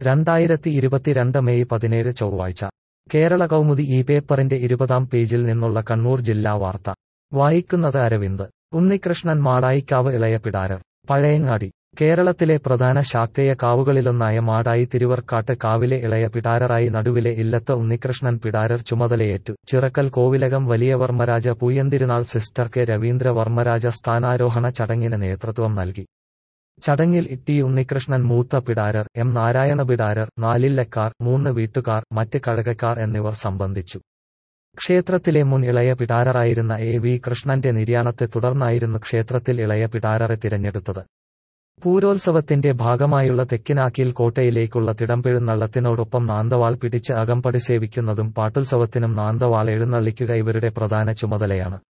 രണ്ടായിരത്തി ഇരുപത്തിരണ്ട് മെയ് പതിനേഴ് ചൊവ്വാഴ്ച കേരള കൗമുദി ഈ പേപ്പറിന്റെ ഇരുപതാം പേജിൽ നിന്നുള്ള കണ്ണൂർ ജില്ലാ വാർത്ത വായിക്കുന്നത് അരവിന്ദ് ഉണ്ണികൃഷ്ണൻ മാടായിക്കാവ് ഇളയപിടാരർ പഴയങ്ങാടി കേരളത്തിലെ പ്രധാന ശാക്തേയ കാവുകളിലൊന്നായ മാടായി തിരുവർക്കാട്ട് കാവിലെ ഇളയ പിടാരറായി നടുവിലെ ഇല്ലത്ത് ഉണ്ണികൃഷ്ണൻ പിടാരർ ചുമതലയേറ്റു ചിറക്കൽ കോവിലകം വലിയവർമ്മരാജ പൂയന്തിരുനാൾ സിസ്റ്റർ കെ രവീന്ദ്രവർമ്മരാജ സ്ഥാനാരോഹണ ചടങ്ങിന് നേതൃത്വം നൽകി ചടങ്ങിൽ ടി ഉണ്ണികൃഷ്ണൻ മൂത്ത പിടാരർ എം നാരായണ പിടാരർ നാലില്ലക്കാർ മൂന്ന് വീട്ടുകാർ മറ്റ് കഴകക്കാർ എന്നിവർ സംബന്ധിച്ചു ക്ഷേത്രത്തിലെ മുൻ ഇളയ പിടാരറായിരുന്ന എ വി കൃഷ്ണന്റെ നിര്യാണത്തെ തുടർന്നായിരുന്നു ക്ഷേത്രത്തിൽ ഇളയ പിടാരറെ തിരഞ്ഞെടുത്തത് പൂരോത്സവത്തിന്റെ ഭാഗമായുള്ള തെക്കിനാക്കിൽ കോട്ടയിലേക്കുള്ള തിടമ്പെഴുന്നള്ളത്തിനോടൊപ്പം നാന്തവാൾ പിടിച്ച് അകമ്പടി സേവിക്കുന്നതും പാട്ടുത്സവത്തിനും നാന്തവാൾ എഴുന്നള്ളിക്കുക ഇവരുടെ പ്രധാന ചുമതലയാണ്